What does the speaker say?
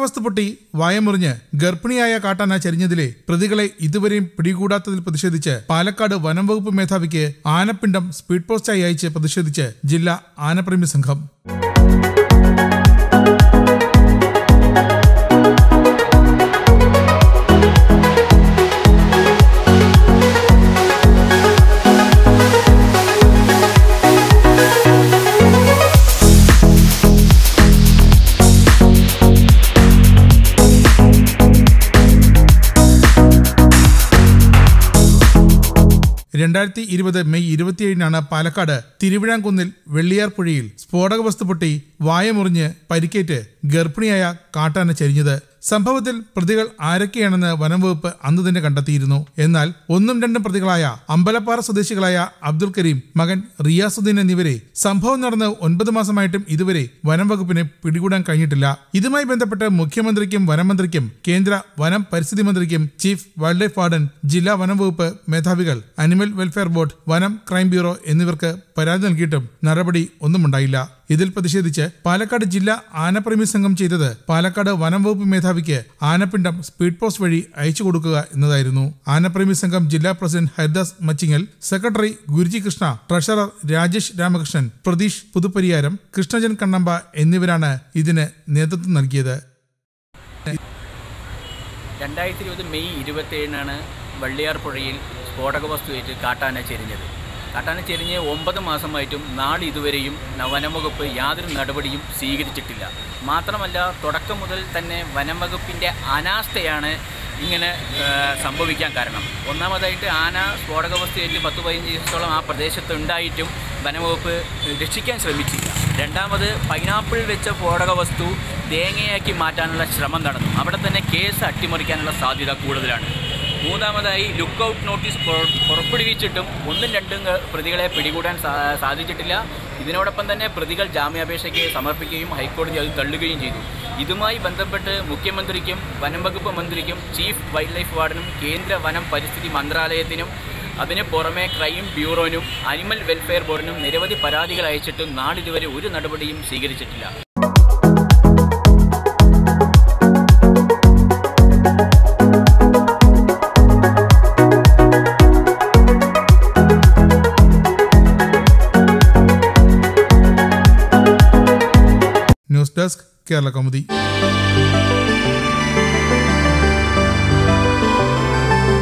വസ്തു പൊട്ടി വായമുറിഞ്ഞ് ഗർഭിണിയായ കാട്ടാന ചരിഞ്ഞതിലെ പ്രതികളെ ഇതുവരെയും പിടികൂടാത്തതിൽ പ്രതിഷേധിച്ച് പാലക്കാട് വനം വകുപ്പ് മേധാവിക്ക് ആനപ്പിണ്ടം സ്പീഡ് പോസ്റ്റായി അയച്ച് പ്രതിഷേധിച്ച് ജില്ലാ ആനപ്രേമി സംഘം രണ്ടായിരത്തി ഇരുപത് മെയ് ഇരുപത്തിയേഴിനാണ് പാലക്കാട് തിരുവിഴാംകുന്നിൽ വെള്ളിയാർപ്പുഴയിൽ സ്ഫോടക വസ്തു പൊട്ടി വായമുറിഞ്ഞ് പരിക്കേറ്റ് ഗർഭിണിയായ കാട്ടാന ചരിഞ്ഞത് സംഭവത്തിൽ പ്രതികൾ ആരൊക്കെയാണെന്ന് വനംവകുപ്പ് അന്ന് തന്നെ കണ്ടെത്തിയിരുന്നു എന്നാൽ ഒന്നും രണ്ടും പ്രതികളായ അമ്പലപ്പാറ സ്വദേശികളായ അബ്ദുൽ കരീം മകൻ റിയാസുദ്ദീൻ എന്നിവരെ സംഭവം നടന്ന് ഒൻപത് മാസമായിട്ടും ഇതുവരെ വനം വകുപ്പിന് പിടികൂടാൻ കഴിഞ്ഞിട്ടില്ല ഇതുമായി ബന്ധപ്പെട്ട് മുഖ്യമന്ത്രിക്കും വനമന്ത്രിക്കും കേന്ദ്ര വനം പരിസ്ഥിതി മന്ത്രിക്കും ചീഫ് വൈൽഡ് ലൈഫ് വാർഡൻ ജില്ലാ വനം വകുപ്പ് മേധാവികൾ അനിമൽ വെൽഫെയർ ബോർഡ് വനം ക്രൈം ബ്യൂറോ എന്നിവർക്ക് പരാതി നൽകിയിട്ടും നടപടി ഒന്നുമുണ്ടായില്ല ഇതിൽ പ്രതിഷേധിച്ച് പാലക്കാട് ജില്ലാ ആനപ്രേമി സംഘം ചെയ്തത് പാലക്കാട് വനം വകുപ്പ് മേധാവിക്ക് ആനപ്പിണ്ടം സ്പീഡ് പോസ്റ്റ് വഴി അയച്ചു കൊടുക്കുക എന്നതായിരുന്നു ആനപ്രേമി സംഘം ജില്ലാ president Haridas Machingal secretary Guruji Krishna treasurer Rajesh Ramakrishnan Pratheesh Puthupariyaram Krishnajan Kannamba എന്നിവരാണ് ഇതിന് നേതൃത്വം നൽകിയത് രണ്ടായിരത്തി ഇരുപത് മെയ് ഇരുപത്തേഴിനാണ് വള്ളിയാർ പുഴയിൽ സ്ഫോടക വസ്തുവേറ്റ് കാട്ടാന ചെരിഞ്ഞത് കാട്ടാന ചെരിഞ്ഞ് ഒമ്പത് മാസമായിട്ടും നാളിതുവരെയും വനംവകുപ്പ് യാതൊരു നടപടിയും സ്വീകരിച്ചിട്ടില്ല മാത്രമല്ല തുടക്കം മുതൽ തന്നെ വനംവകുപ്പിൻ്റെ അനാസ്ഥയാണ് ഇങ്ങനെ ആ, സംഭവിക്കാൻ കാരണം ഒന്നാമതായിട്ട് ആന സ്ഫോടക വസ്തുവേറ്റ് പത്ത് പതിനഞ്ച് ദിവസത്തോളം ആ പ്രദേശത്ത് ഉണ്ടായിട്ടും വനംവകുപ്പ് രക്ഷിക്കാൻ ശ്രമിച്ചില്ല രണ്ടാമത് പൈനാപ്പിൾ വെച്ച സ്ഫോടക വസ്തു തേങ്ങയാക്കി മാറ്റാനുള്ള ശ്രമം നടന്നു അവിടെ തന്നെ കേസ് അട്ടിമറിക്കാനുള്ള സാധ്യത കൂടുതലാണ് മൂന്നാമതായി ലുക്ക് ഔട്ട് നോട്ടീസ് പുറ- പുറപ്പെടുവിച്ചിട്ടും ഒന്നും രണ്ടും ക- പ്രതികളെ പിടികൂടാൻ സാ- സാധിച്ചിട്ടില്ല ഇതിനോടൊപ്പം തന്നെ പ്രതികൾ ജാമ്യാപേക്ഷയ്ക്ക് സമർപ്പിക്കുകയും ഹൈക്കോടതി അത് തള്ളുകയും ചെയ്തു ഇതുമായി ബന്ധപ്പെട്ട് മുഖ്യമന്ത്രിക്കും വനം വകുപ്പ് മന്ത്രിക്കും ചീഫ് വൈൽഡ് ലൈഫ് വാർഡനും കേന്ദ്ര വനം പരിസ്ഥിതി മന്ത്രാലയത്തിനും അതിന് പുറമെ ക്രൈം ബ്യൂറോനും അനിമൽ വെൽഫെയർ ബോർഡിനും നിരവധി പരാതികൾ അയച്ചിട്ടും നാളിതുവരെ ഒരു നടപടിയും സ്വീകരിച്ചിട്ടില്ല ന്യൂസ് ഡെസ്ക് കേരള കൗമുദി